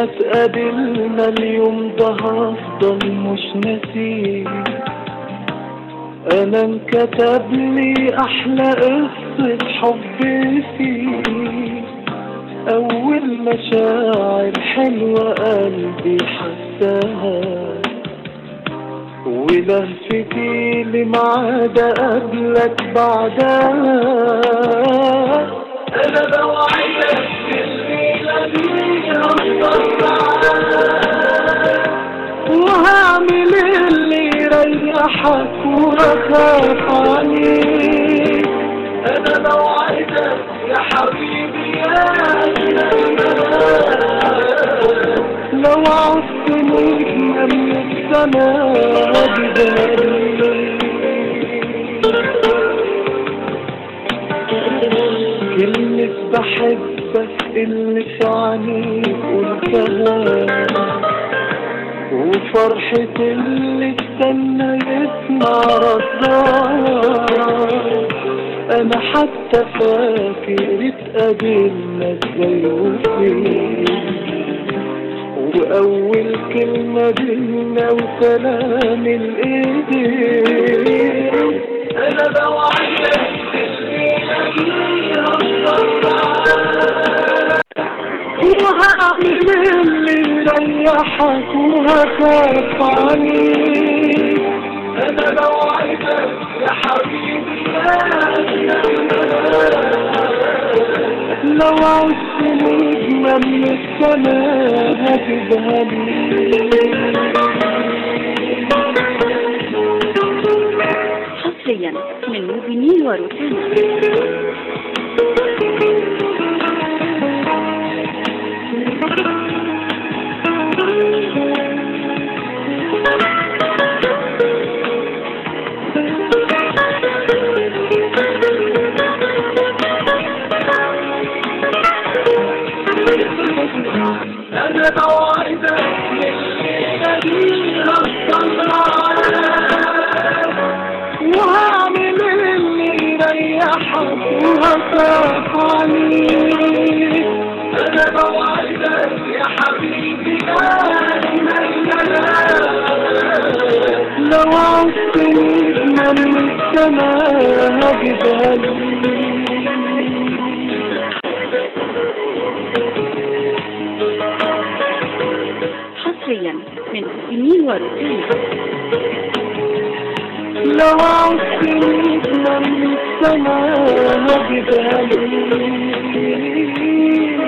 اتقابلنا اليوم ده هفضل مش ناسيه انا انكتب لي احلى قصة حب فيه اول مشاعر حلوة قلبي حساها ولهفتي لمعاد قبلك بعدها انا بوعدك الليلة دي هفضل معاك وهعمل اللي يريحك واخاف عليك انا بوعدك يا حبيبي يا لو عشت نجمة من السماء بدالي كلمة بحبك اللي في عينيك قلتها وفرحة اللي استنى يسمع ردها انا حتى فاكر اتقابلنا ازاي وفين واول كلمة بينا وسلام الايدين انا بوعدك الليلة دي هفضل معاك وهعمل اللي يريحك وهخاف عليك انا بوعدك يا حبيبي لو عشت نجمة من السماء هتذهبي حصريا من موبينيل وروتانا انا بوعدك الليلة دي هفضل معاك وهعمل اللي يريحك وهخاف عليك انا بوعدك يا حبيبي لو عشت نجمة من السماء هجيبها لي حصريا من موبينيل وروتانا لو عشت نجمة من السماء هجيبها لي